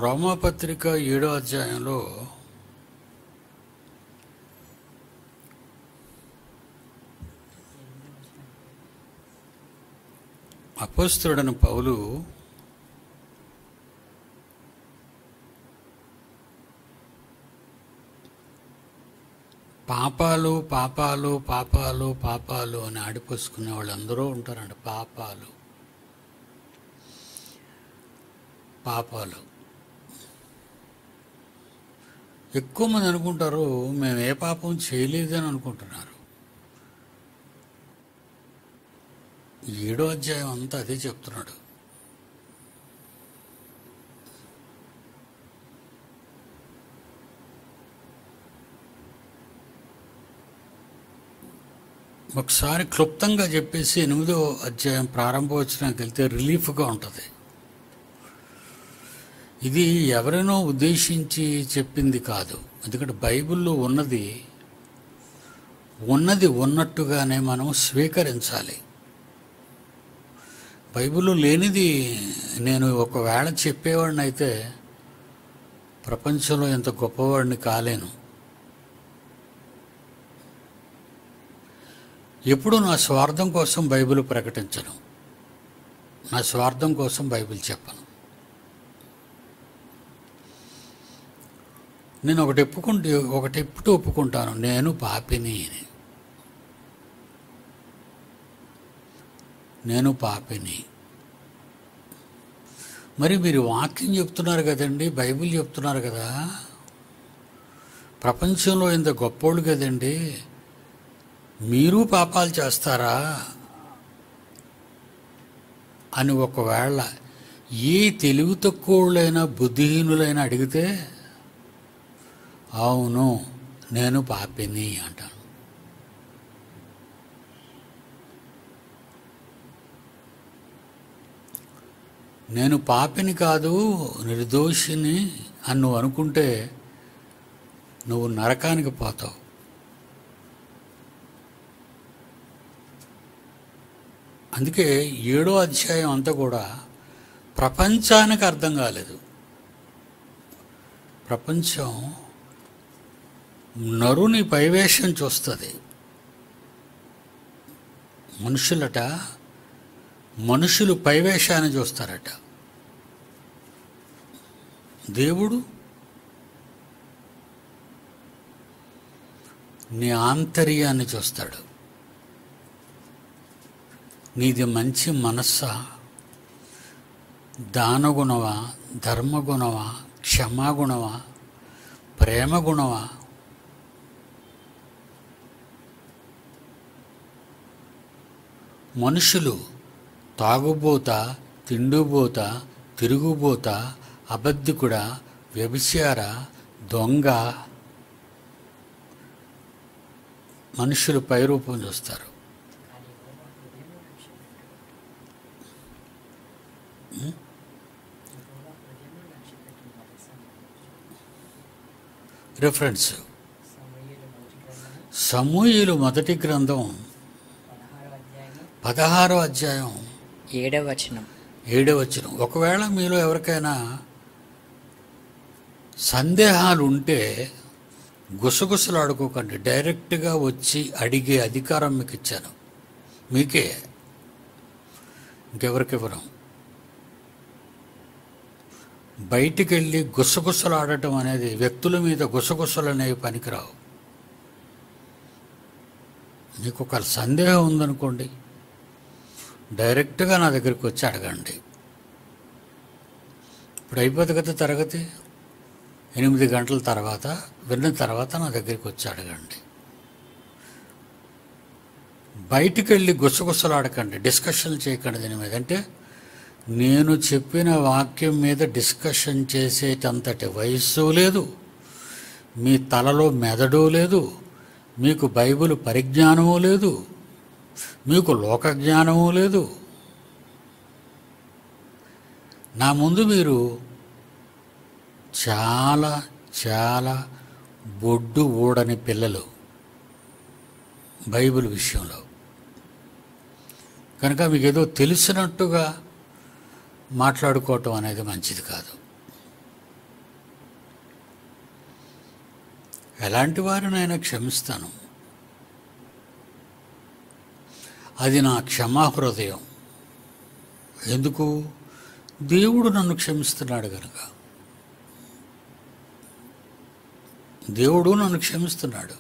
రోమాపత్రిక ఏడో అధ్యాయంలో అపస్తుడని పౌలు పాపాలు పాపాలు పాపాలు పాపాలు అని ఆడిపోసుకునే వాళ్ళందరూ ఉంటారండి పాపాలు పాపాలు ఎక్కువ మంది అనుకుంటారు మేము ఏ పాపం చేయలేదని అనుకుంటున్నారు ఏడో అధ్యాయం అంతా అదే చెప్తున్నాడు ఒకసారి క్లుప్తంగా చెప్పేసి ఎనిమిదో అధ్యాయం ప్రారంభోత్సవానికి వెళ్తే రిలీఫ్గా ఉంటుంది ఇది ఎవరినో ఉద్దేశించి చెప్పింది కాదు ఎందుకంటే బైబిల్లో ఉన్నది ఉన్నది ఉన్నట్టుగానే మనం స్వీకరించాలి బైబిల్లో లేనిది నేను ఒకవేళ చెప్పేవాడిని అయితే ప్రపంచంలో ఎంత గొప్పవాడిని కాలేను ఎప్పుడు నా స్వార్థం కోసం బైబిల్ ప్రకటించను నా స్వార్థం కోసం బైబిల్ చెప్పను నేను ఒకటి ఒప్పుకుంటే ఒకటి ఎప్పుడు ఒప్పుకుంటాను నేను పాపిని అని నేను పాపిని మరి మీరు వాక్యం చెప్తున్నారు కదండి బైబిల్ చెప్తున్నారు కదా ప్రపంచంలో ఇంత గొప్పోళ్ళు కదండి మీరు పాపాలు చేస్తారా అని ఒకవేళ ఏ తెలివి తక్కువలైన బుద్ధిహీనులైన అడిగితే అవును నేను పాపిని అంటాను నేను పాపిని కాదు నిర్దోషిని అని నువ్వు అనుకుంటే నువ్వు నరకానికి పోతావు అందుకే ఏడో అధ్యాయం అంతా కూడా ప్రపంచానికి అర్థం కాలేదు ప్రపంచం నరుని పైవేషం చూస్తుంది మనుషులట మనుషులు పైవేషాన్ని చూస్తారట దేవుడు నీ ఆంతర్యాన్ని చూస్తాడు నీది మంచి మనస్సా దానగుణవా ధర్మగుణవా క్షమాగుణవా ప్రేమగుణవా మనుషులు తాగుబోత తిండుబోత తిరుగుబోత అబద్ధికుడ వ్యభిచార దొంగ మనుషులు పైరూపం చూస్తారు రిఫరెన్స్ సమూహలు మొదటి గ్రంథం పదహారో అధ్యాయం ఏడవ వచనం ఏడో వచ్చిన ఒకవేళ మీలో ఎవరికైనా సందేహాలు ఉంటే గుసగుసలాడుకోకండి డైరెక్ట్గా వచ్చి అడిగే అధికారం మీకు ఇచ్చాను మీకే ఇంకెవరికివ్వరం బయటికి వెళ్ళి గుసగుసలాడటం అనేది వ్యక్తుల మీద గుసగుసలు అనేవి పనికిరావు మీకు ఒక సందేహం ఉందనుకోండి డైరెక్ట్గా నా దగ్గరికి వచ్చి అడగండి ఇప్పుడు అయిపోతుంది కదా తరగతి ఎనిమిది గంటల తర్వాత విన్న తర్వాత నా దగ్గరికి వచ్చి అడగండి బయటికి వెళ్ళి గుసగుసలాడకండి డిస్కషన్ చేయకండి దీని మీద అంటే నేను చెప్పిన వాక్యం మీద డిస్కషన్ చేసేటంతటి వయస్సు లేదు మీ తలలో మెదడు లేదు మీకు బైబిల్ పరిజ్ఞానము లేదు మీకు లోక జ్ఞానము లేదు నా ముందు మీరు చాలా చాలా బొడ్డు ఊడని పిల్లలు బైబిల్ విషయంలో కనుక మీకు ఏదో తెలిసినట్టుగా మాట్లాడుకోవటం అనేది మంచిది కాదు ఎలాంటి వారినైనా క్షమిస్తాను అది నా క్షమా హృదయం ఎందుకు దేవుడు నన్ను క్షమిస్తున్నాడు కనుక దేవుడు నన్ను క్షమిస్తున్నాడు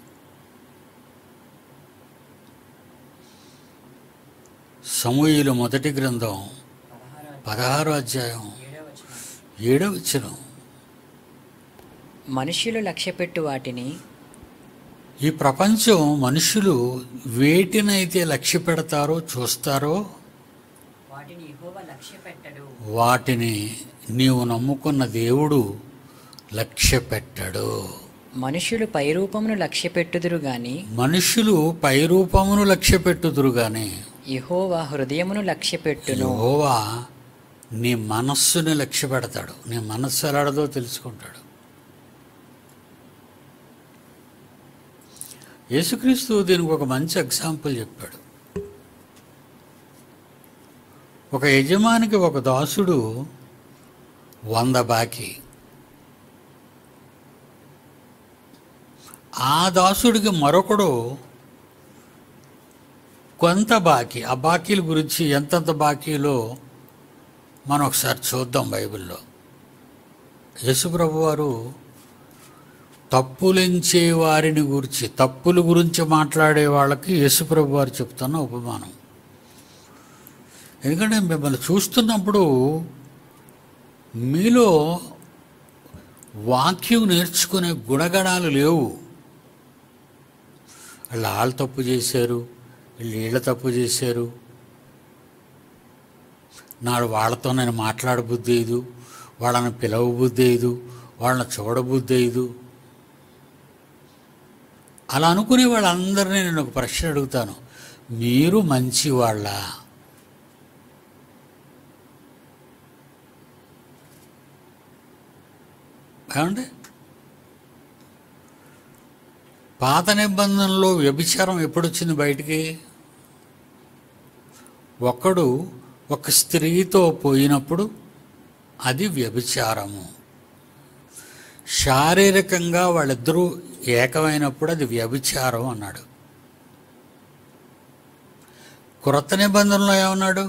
సమూహులు మొదటి గ్రంథం పదహారు పదహారో అధ్యాయం ఏడవ వచనం. ఏడవ వచనం మనుష్యులు లక్ష్యపెట్టు వాటిని ఈ ప్రపంచం మనుషులు వేటినైతే లక్ష్య పెడతారో చూస్తారో వాటిని యెహోవ లక్ష్య పెట్టడు వాటిని నీవు నమ్ముకున్న దేవుడు లక్ష్య పెట్టడు మనుష్యులు పైరూపమును లక్ష్య పెట్టుదురు గాని మనుషులు పైరూపమును లక్ష్య పెట్టుదురు గాని యెహోవా హృదయమును లక్ష్య పెట్టును యెహోవా నీ మనస్సుని లక్ష్య పెడతాడు నీ మనస్సు ఎలాడదో తెలుసుకుంటాడు యేసుక్రీస్తు దీనికి ఒక మంచి ఎగ్జాంపుల్ చెప్పాడు ఒక యజమానికి ఒక దాసుడు వంద బాకీ ఆ దాసుడికి మరొకడు కొంత బాకీ ఆ బాకీల గురించి ఎంతెంత బాకీలో మనం ఒకసారి చూద్దాం బైబిల్లో యేసుప్రభు వారు తప్పులించే వారిని గురించి తప్పుల గురించి మాట్లాడే వాళ్ళకి యేసుప్రభు వారు చెప్తున్న ఉపమానం ఎందుకంటే మిమ్మల్ని చూస్తున్నప్పుడు మీలో వాక్యం నేర్చుకునే గుణగణాలు లేవు వాళ్ళు వాళ్ళు తప్పు చేశారు వీళ్ళు వీళ్ళ తప్పు చేశారు నాడు వాళ్ళతో నేను మాట్లాడబుద్ధి లేదు వాళ్ళని పిలవబుద్ధి లేదు వాళ్ళని చూడబుద్ధి లేదు అలా అనుకునే వాళ్ళందరినీ నేను ఒక ప్రశ్న అడుగుతాను మీరు మంచి వాళ్ళ ఏమండి పాత నిబంధనలో వ్యభిచారం ఎప్పుడొచ్చింది బయటికి ఒకడు ఒక స్త్రీతో పోయినప్పుడు అది వ్యభిచారము శారీరకంగా వాళ్ళిద్దరూ ఏకమైనప్పుడు అది వ్యభిచారం అన్నాడు క్రొత్త నిబంధనలో ఏమన్నాడు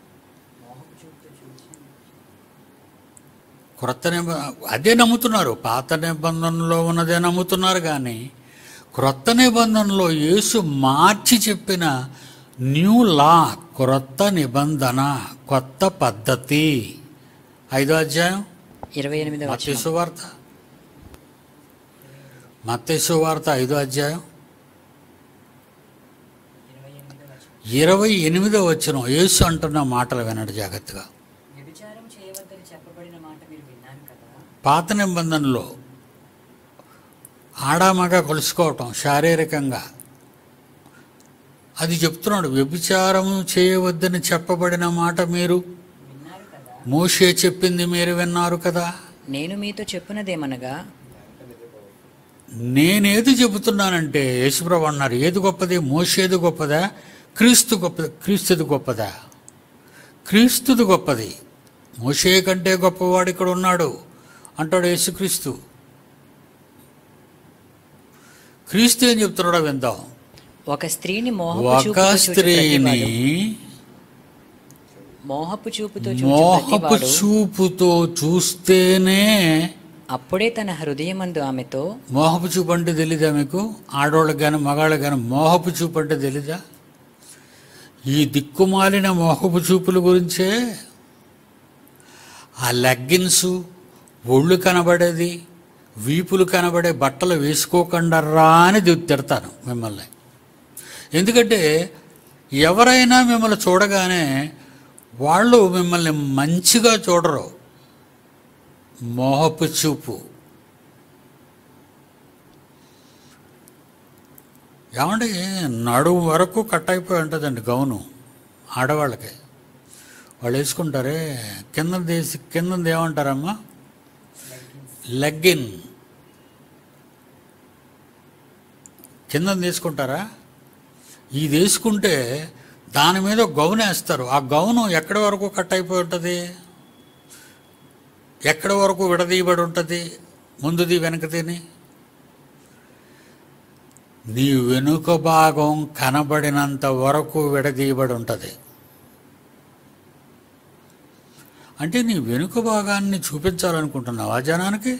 క్రొత్త నిబ అదే నమ్ముతున్నారు పాత నిబంధనలో ఉన్నదే నమ్ముతున్నారు కానీ క్రొత్త నిబంధనలో యేసు మార్చి చెప్పిన న్యూ లా క్రొత్త నిబంధన కొత్త పద్ధతి ఐదో అధ్యాయం ఇరవై ఎనిమిదవ మత్తయి వచనం సువార్త మత్తయి సువార్త ఐదో అధ్యాయం ఇరవై ఎనిమిదో వచ్చిన యేసు అంటున్న మాటలు వినడు జాగ్రత్తగా వ్యభిచారం చేయవద్దని చెప్పబడిన మాట మీరు విన్నారు కదా పాత నిబంధనలో ఆడామగా కలుసుకోవటం శారీరకంగా అది చెప్తున్నాడు వ్యభిచారం చేయవద్దని చెప్పబడిన మాట మీరు విన్నారు కదా మోషే చెప్పింది మీరు విన్నారు కదా నేను మీతో చెప్పునదేమనగా నేనేది చెబుతున్నానంటే యేసుప్రభు అన్నారు ఏది గొప్పది మోసేది గొప్పదా క్రీస్తు గొప్ప క్రీస్తుది గొప్పదా క్రీస్తుది గొప్పది మోషే కంటే గొప్పవాడు ఇక్కడ ఉన్నాడు అంటాడు యేసుక్రీస్తు క్రీస్తు ఏం చెప్తున్నాడో విందాం ఒక స్త్రీని మోహపు ఒక చూపుతో చూచు స్త్రీని ప్రతివాడు మోహపు చూపుతో చూచు మోహపు ప్రతివాడు చూపుతో చూస్తేనే అప్పుడే తన హృదయమందు ఆమెతో మోహపు చూపు అంటే తెలీదా మీకు ఆడవాళ్ళకి కానీ మగాళ్ళకి కానీ మోహపు చూపు అంటే తెలీదా ఈ దిక్కుమాలిన మోహపు చూపుల గురించే ఆ లెగ్గిన్స్ ఒళ్ళు కనబడేది వీపులు కనబడే బట్టలు వేసుకోకుండా రా అని ది- తిడతాను మిమ్మల్ని ఎందుకంటే ఎవరైనా మిమ్మల్ని చూడగానే వాళ్ళు మిమ్మల్ని మంచిగా చూడరు మోహపు చూపు ఏమండి నడుము వరకు కట్ అయిపోయి ఉంటుందండి గౌను ఆడవాళ్ళకి వాళ్ళు వేసుకుంటారే కింద తీసి కింద ఏమంటారమ్మా లెగ్గిన్ కింద తీసుకుంటారా ఇది వేసుకుంటే దాని మీద ఒక గౌను వేస్తారు ఆ గౌను ఎక్కడి వరకు కట్ అయిపోయి ఉంటుంది ఎక్కడి వరకు విడదీయబడి ఉంటుంది ముందుది వెనకదిని నీ వెనుక భాగం కనబడినంత వరకు విడదీయబడి ఉంటుంది అంటే నీ వెనుక భాగాన్ని చూపించాలనుకుంటున్నావా జనానికి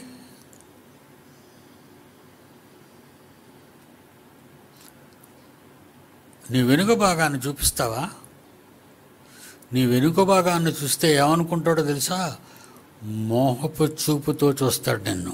నీ వెనుక భాగాన్ని చూపిస్తావా నీ వెనుక భాగాన్ని చూస్తే ఏమనుకుంటాడో తెలుసా మోహపు చూపుతో చూస్తాడు నిన్ను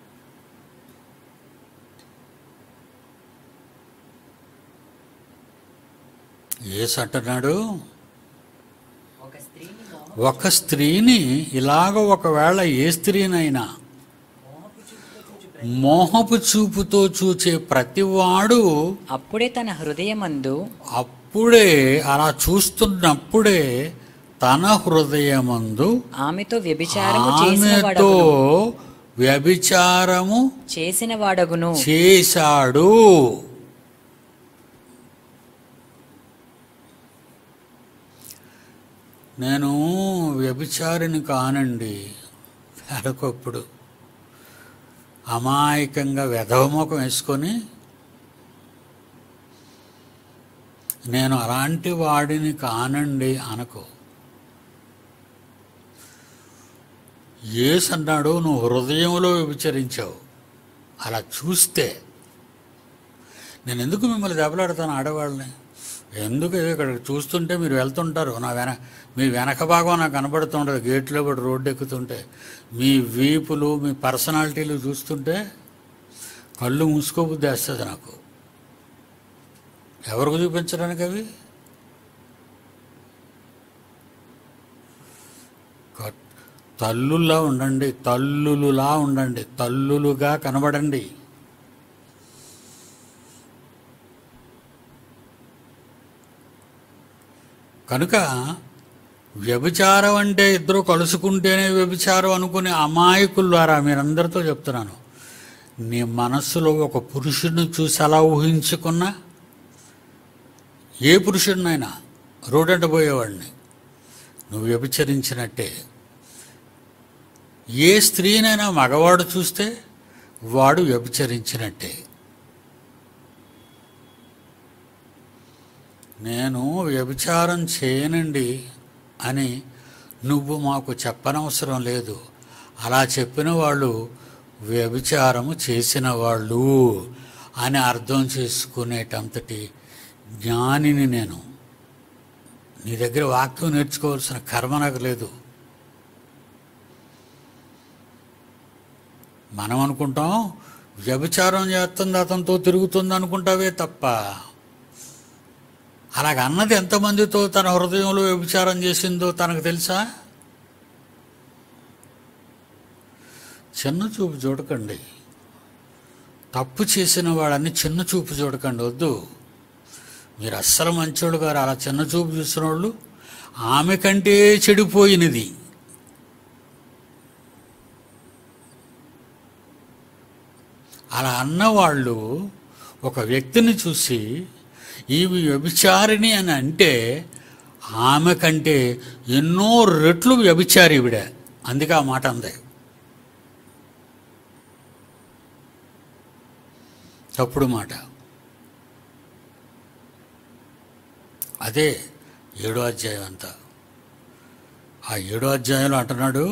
ఏసు అంటున్నాడు ఒక స్త్రీని మోహ ఒక స్త్రీని ఇలాగ ఒకవేళ ఏ స్త్రీనైనా మోహపు చూపుతో చూచి ప్ర- మోహపు చూపుతో చూచే ప్రతివాడు అప్పుడే తన హృదయమందు అప్పుడే అలా చూస్తున్నప్పుడే తన హృదయమందు ఆమెతో వ్యభిచారము చేసిన ఆమెతో వాడగును వ్యభిచారము చేసిన వాడగును చేశాడు నేను వ్యభిచారిని కానండి వెనకొప్పుడు అమాయకంగా వెధవముఖం వేసుకొని నేను అలాంటి వాడిని కానండి అనకు ఏసు అన్నాడు నువ్వు హృదయంలో వ్యభిచరించావు అలా చూస్తే నేను ఎందుకు మిమ్మల్ని దెబ్బలాడతాను ఆడవాళ్ళని ఎందుకు ఇక్కడ చూస్తుంటే మీరు వెళ్తుంటారు నా వెన మీ వెనక భాగం నాకు కనబడుతుంటుంది గేట్లో పడి రోడ్డు ఎక్కుతుంటే మీ వీపులు మీ పర్సనాలిటీలు చూస్తుంటే కళ్ళు మూసుకోబుద్ధి వేస్తుంది నాకు ఎవరికి చూపించడానికి అవి కట్- తల్లుల్లా ఉండండి తల్లులులా ఉండండి తల్లులుగా కనబడండి కనుక వ్యభిచారం అంటే ఇద్దరు కలుసుకుంటేనే వ్యభిచారం అనుకునే అమాయకుల ద్వారా మీరందరితో చెప్తున్నాను నీ మనస్సులో ఒక పురుషుడిని చూసి అలా ఊహించుకున్నా ఏ పురుషుడినైనా రోడ్డంట పోయేవాడిని నువ్వు వ్యభిచరించినట్టే ఏ స్త్రీనైనా మగవాడు చూస్తే వాడు వ్యభిచరించినట్టే నేను వ్యభిచారం చేయనండి అని నువ్వు మాకు చెప్పనవసరం లేదు అలా చెప్పిన వాళ్ళు వ్యభిచారము చేసిన వాళ్ళు అని అర్థం చేసుకునేటంతటి జ్ఞానిని నేను నీ దగ్గర వాక్యం నేర్చుకోవాల్సిన కర్మ నాకు లేదు మనం అనుకుంటాం వ్యభిచారం చేస్తుంది అతనితో తిరుగుతుంది అనుకుంటావే తప్ప అలాగ అన్నది ఎంతమందితో తన హృదయంలో వ్యభిచారం చేసిందో తనకు తెలుసా చిన్న చూపు చూడకండి తప్పు చేసిన వాడని చిన్న చూపు చూడకండి వద్దు మీరు అస్సలు మంచోళ్ళు గారు అలా చిన్న చూపు చూసిన వాళ్ళు ఆమె కంటే చెడిపోయినది అలా అన్నవాళ్ళు ఒక వ్యక్తిని చూసి ఈమె వ్యభిచారిణి అని అంటే ఆమె కంటే ఎన్నో రెట్లు వ్యభిచారి ఈవిడ అందుకే ఆ మాట అంది తప్పుడు మాట అదే ఏడో అధ్యాయం అంతా ఆ ఏడో అధ్యాయంలో అంటున్నాడు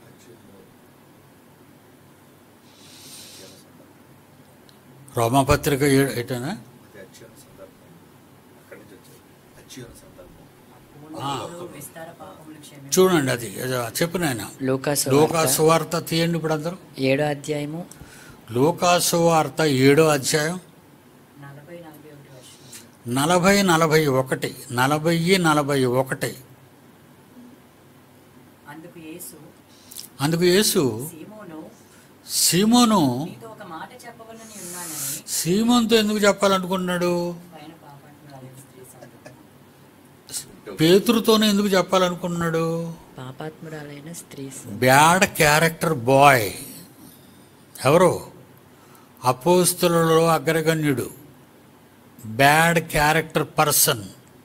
రోమపత్రిక ఏ- ఏటనా అది అచ్చిన సందర్భం అక్కడి నుంచి వచ్చేది అచ్చిన సందర్భం పూర్వీకులు విస్తార పాపములు క్షమించు చూడండి అది ఏదో చెప్పు నాయన లూకాసు లోకా వార్త సువార్త తీయండి ఇప్పుడు అందరూ ఏడో అధ్యాయము లోకా సువార్త ఏడో అధ్యాయం నలభై నలభై ఒకటి వర్షం నలభై నలభై ఒకటి నలభై నలభై ఒకటి అందుకు యేసు అందుకు యేసు సీమోను సీమోను నీతో ఒక మాట చెప్పవలని ఉన్నానని సీమోన్తో ఎందుకు చెప్పాలనుకున్నాడు పైన పాపాత్మురాలైన స్త్రీ సంగతి పేతురుతోనే ఎందుకు చెప్పాలనుకున్నాడు పాపాత్మురాలైన స్త్రీ బ్యాడ్ క్యారెక్టర్ బాయ్ ఎవరు అపోస్తులలో అగ్రగణ్యుడు బ్యాడ్ క్యారెక్టర్ పర్సన్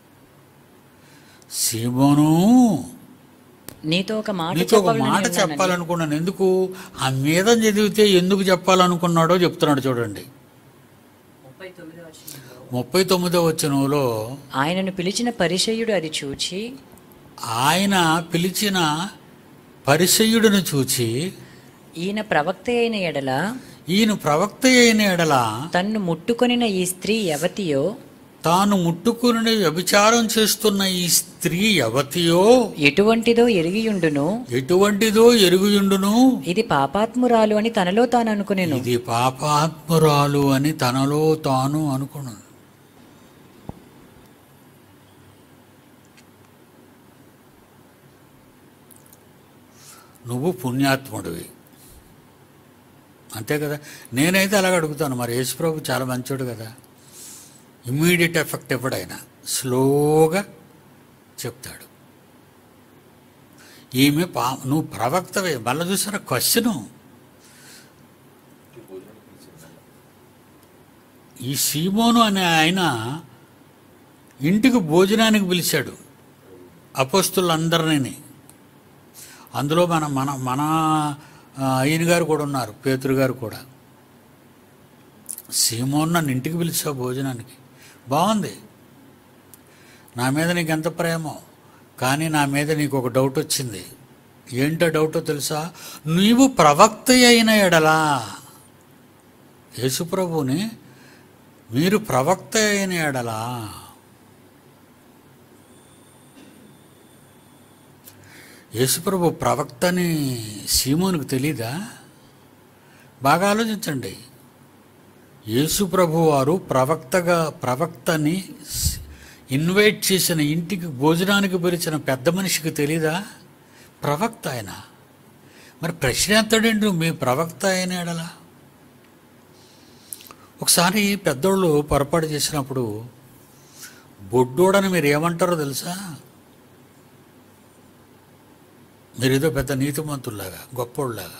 సీమోను నీతో ఒక మాట నీతో ఒక చెప్పవలనని మాట ఉన్నానని. చెప్పాలనుకున్నాను ఎందుకు ఆ మీద చదివితే ఎందుకు చెప్పాలనుకున్నాడో చెప్తున్నాడు చూడండి ముప్పై తొమ్మిదో వచనంలో ముప్పై తొమ్మిదో వచనంలో ఆయనను పిలిచిన పరిచయుడు అది చూచి ఆయన పిలిచిన పరిసయుడిని చూచి ఈయన ప్రవక్త అయిన ఎడల ఈయన ప్రవక్త అయిన ఎడల తన్ను ముట్టుకొనిన ఈ స్త్రీ యవతియో తాను ముట్టుకుని వ్యభిచారం చేస్తున్న ఈ స్త్రీ యవతియో ఎటువంటిదో ఎరిగియుండును ఎటువంటిదో ఎరుగుయుండును ఇది పాపాత్మురాలు అని తనలో తాను అనుకునేను ఇది పాపాత్మురాలు అని తనలో తాను అనుకున్నాను నువ్వు పుణ్యాత్ముడివి అంతే కదా నేనైతే అలాగ అడుగుతాను మరి యేసుప్రభు చాలా మంచోడు కదా ఇమ్మీడియట్ ఎఫెక్ట్ ఎప్పుడైనా స్లోగా చెప్తాడు ఈమె పా నువ్వు ప్రవక్తవే మళ్ళీ చూసారా క్వశ్చను ఈ భోజనం పిలిచిందన్న ఈ సీమోను అనే ఆయన ఇంటికి భోజనానికి పిలిచాడు అపోస్తులందరినీ అందులో మన మన మన ఆ, ఆయన గారు కూడా ఉన్నారు పేతురు గారు కూడా సీమోన్ నన్ను ఇంటికి పిలిచావు భోజనానికి బాగుంది నా మీద నీకు ఎంత ప్రేమో కానీ నా మీద నీకు ఒక డౌట్ వచ్చింది ఏంటో డౌటో తెలుసా నీవు ప్రవక్త అయిన ఎడలా యేసుప్రభుని మీరు ప్రవక్త అయిన ఎడలా యేసుప్రభు ప్రవక్తని సీమోనికి తెలీదా బాగా ఆలోచించండి యేసుప్రభు వారు ప్రవక్తగా ప్రవక్తని స్- ఇన్వైట్ చేసిన ఇంటికి భోజనానికి పిలిచిన పెద్ద మనిషికి తెలీదా ప్రవక్త ఆయన మరి ప్రశ్న ఎత్తడండి మీ ప్రవక్త అయిన ఎడలా ఒకసారి పెద్దోళ్ళు పొరపాటు చేసినప్పుడు బొడ్డోడని మీరు ఏమంటారో తెలుసా మీరేదో పెద్ద నీతిమంతుల్లాగా గొప్పోళ్ళలాగా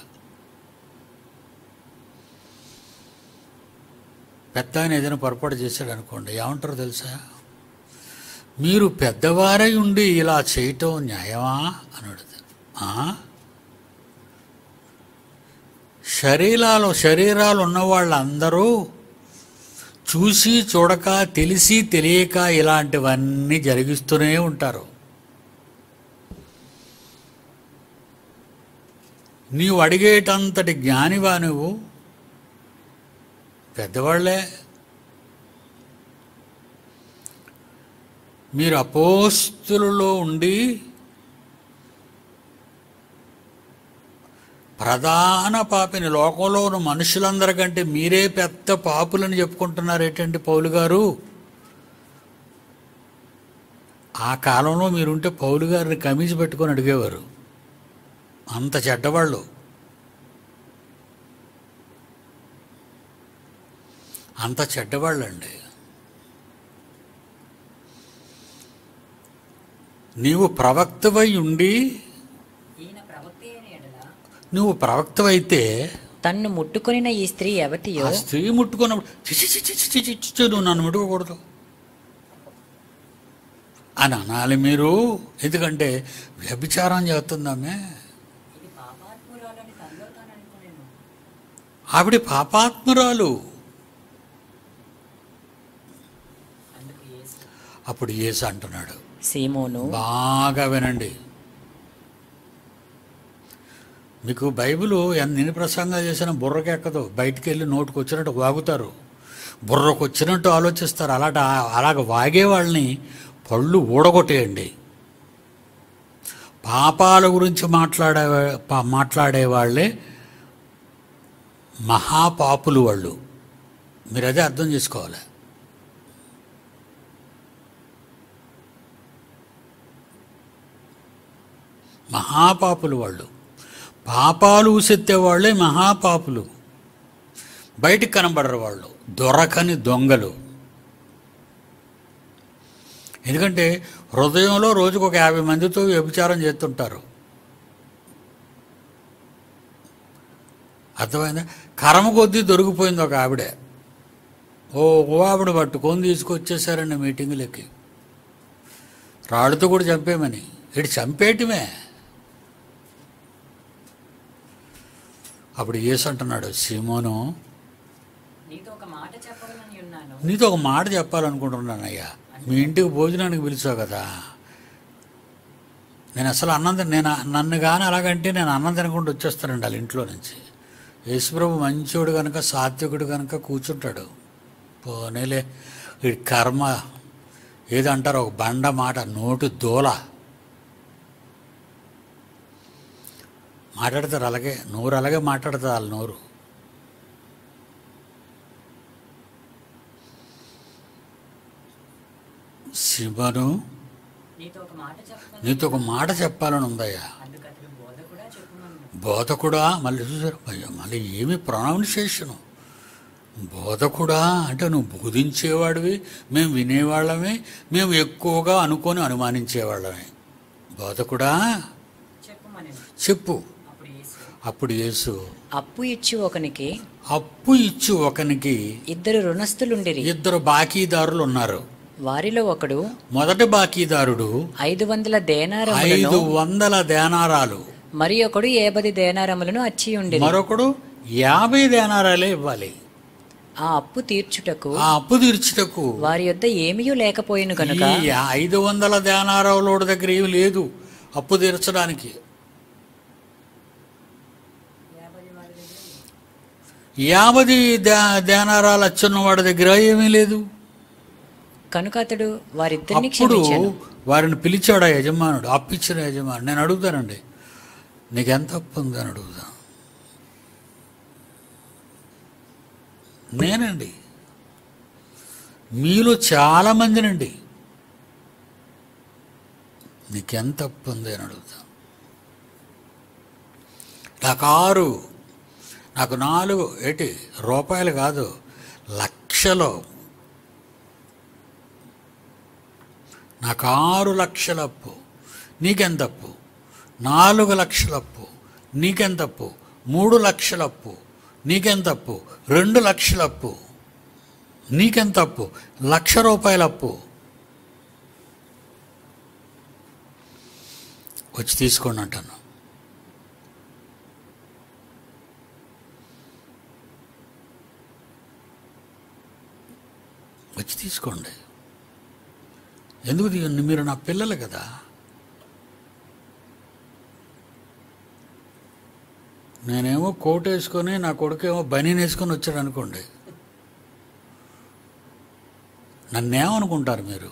పెద్ద ఆయన ఏదైనా పొరపాటు చేశాడు అనుకోండి ఏమంటారో తెలుసా మీరు పెద్దవారై ఉండి ఇలా చేయటం న్యాయమా అని అడుగుతారు "ఆ? శరీరాలు శరీరాలు ఉన్న వాళ్ళందరూ చూసి చూడక తెలిసి తెలియక ఇలాంటివన్నీ జరిగిస్తూనే ఉంటారు నీవు అడిగేటంతటి జ్ఞానివా నువ్వు పెద్దవాళ్లే మీరు అపోస్తులలో ఉండి ప్రధాన పాపిని లోకంలో ఉన్న మనుషులందరికంటే మీరే పెద్ద పాపులని చెప్పుకుంటున్నారేటండి పౌలు గారు ఆ కాలంలో మీరుంటే పౌలు గారిని కమీజ్ పెట్టుకొని అడిగేవారు అంత చెడ్డవాళ్ళు అంత చెడ్డవాళ్ళండి నీవు ప్రవక్తవై ఉండి ఈయన ప్రవక్త అయిన ఎడల నువ్వు ప్రవక్తవైతే తన్ను ముట్టుకొనిన ఈ స్త్రీ యవతియో ఆ స్త్రీ ముట్టుకున్నప్పుడు చిచి చిచి చిచి చిచి చిచి నువ్వు నన్ను ముట్టుకోకూడదు అని అనాలి మీరు ఎందుకంటే వ్యభిచారం చేస్తుందామే ఇది పాపాత్మురాలని తనలో తాను అనుకునేను ఆవిడ పాపాత్మురాలు అందుకు యేసు అప్పుడు ఏసు అంటున్నాడు సీమోను బాగా వినండి మీకు బైబిల్ ఎన్ని ఎన్ని ప్రసంగాలు చేసినా బుర్రకి ఎక్కదు బయటికి వెళ్ళి నోటికి వచ్చినట్టు వాగుతారు బుర్రకు వచ్చినట్టు ఆలోచిస్తారు అలాట అలాగ వాగే వాళ్ళని పళ్ళు ఊడగొట్టేయండి పాపాల గురించి మాట్లాడే పా- మాట్లాడే వాళ్ళే మహాపాపులు వాళ్ళు మీరు అదే అర్థం చేసుకోవాలి మహాపాపులు వాళ్ళు పాపాలు ఊసెత్తే వాళ్ళే మహాపాపులు బయటికి కనబడరు వాళ్ళు దొరకని దొంగలు ఎందుకంటే హృదయంలో రోజుకు ఒక యాభై మందితో వ్యభిచారం చేస్తుంటారు అర్థమైందా కరమ కొద్దీ దొరికిపోయింది ఒక ఆవిడే ఓ ఓ ఆవిడ పట్టుకొని తీసుకొచ్చేసారండి మీటింగులకి రాళ్ళతో కూడా చంపేమని ఇటు చంపేయటమే అప్పుడు యేసు అంటున్నాడు సీమోను నీతో ఒక మాట చెప్పవాలని ఉన్నాను నీతో ఒక మాట చెప్పాలనుకుంటున్నాను అయ్యా మీ ఇంటికి భోజనానికి పిలిచావు కదా నేను అసలు అన్నం తిన- నేను నన్ను కానీ అలాగంటే నేను అన్నం తినకుండా వచ్చేస్తానండి వాళ్ళ ఇంట్లో నుంచి యేసుప్రభు మంచోడు కనుక సాత్వికుడు కనుక కూర్చుంటాడు పోనేలే ఈ కర్మ ఏదంటారు ఒక బండ మాట నోటు దూల మాట్లాడతారు అలాగే నోరు అలాగే మాట్లాడతారు వాళ్ళ నోరు శివను నీతో ఒక మాట చెప్పమని నీతో ఒక మాట చెప్పాలని ఉందయ్యా అందుకు అతను బోధ కూడా చెప్పమన్నాను బోధకుడా మళ్ళీ చూసారు అయ్యో మళ్ళీ ఏమి ప్రొనౌన్సియేషను బోధకుడా అంటే నువ్వు బోధించేవాడివి మేము వినేవాళ్ళమే మేము ఎక్కువగా అనుకొని అనుమానించేవాళ్ళమే బోధకుడా చెప్పమని చెప్పు అప్పుడు యేసు అప్పుడు యేసు అప్పు ఇచ్చి ఒకనికి అప్పు ఇచ్చి ఒకనికి ఇద్దరు రుణస్థులుండిరి ఇద్దరు బాకీదారులు ఉన్నారు వారిలో ఒకడు మొదటి బాకీదారుడు ఐదు వందల ఐదు దేనారములను వందల దేనారాలు మరి ఒకడు ఏబది దేనారములను అచ్చి ఉండిరి మరొకడు యాభై దేనారాలే ఇవ్వాలి ఆ అప్పు తీర్చుటకు ఆ అప్పు తీర్చుటకు వారి యొద్ద ఏమీయూ లేకపోయిను కనుక ఈ ఐదు వందల ధ్యానారావులోడి దగ్గర ఏమి లేదు అప్పు తీర్చడానికి యాభై ధ్యానారాలు వచ్చున్న వాడి దగ్గర ఏమీ లేదు కనుక అతడు వారిద్దరిని అప్పుడు క్షమించాను వారిని పిలిచాడు ఆ యజమానుడు అప్పిచ్చిన యజమానుడు నేను అడుగుతానండి నీకు ఎంత అప్పు ఉంది అని అడుగుతాను నేనండి మీలో చాలా మందినండి నీకెంత అప్పు ఉంది అని అడుగుతాను నాకు ఆరు నాకు నాలుగు ఏంటి రూపాయలు కాదు లక్షలు నాకు ఆరు లక్షల అప్పు నీకెంత అప్పు నాలుగు లక్షల అప్పు నీకెంత అప్పు మూడు లక్షల అప్పు నీకెంత అప్పు రెండు లక్షల అప్పు నీకెంత అప్పు లక్ష రూపాయల అప్పు వచ్చి తీసుకోండి అంటాను వచ్చి తీసుకోండి ఎందుకు తీయండి మీరు నా పిల్లలు కదా నేనేమో కోట్ వేసుకొని నా కొడుకేమో బనీన్ వేసుకొని వచ్చాడు అనుకోండి నన్నేమనుకుంటారు మీరు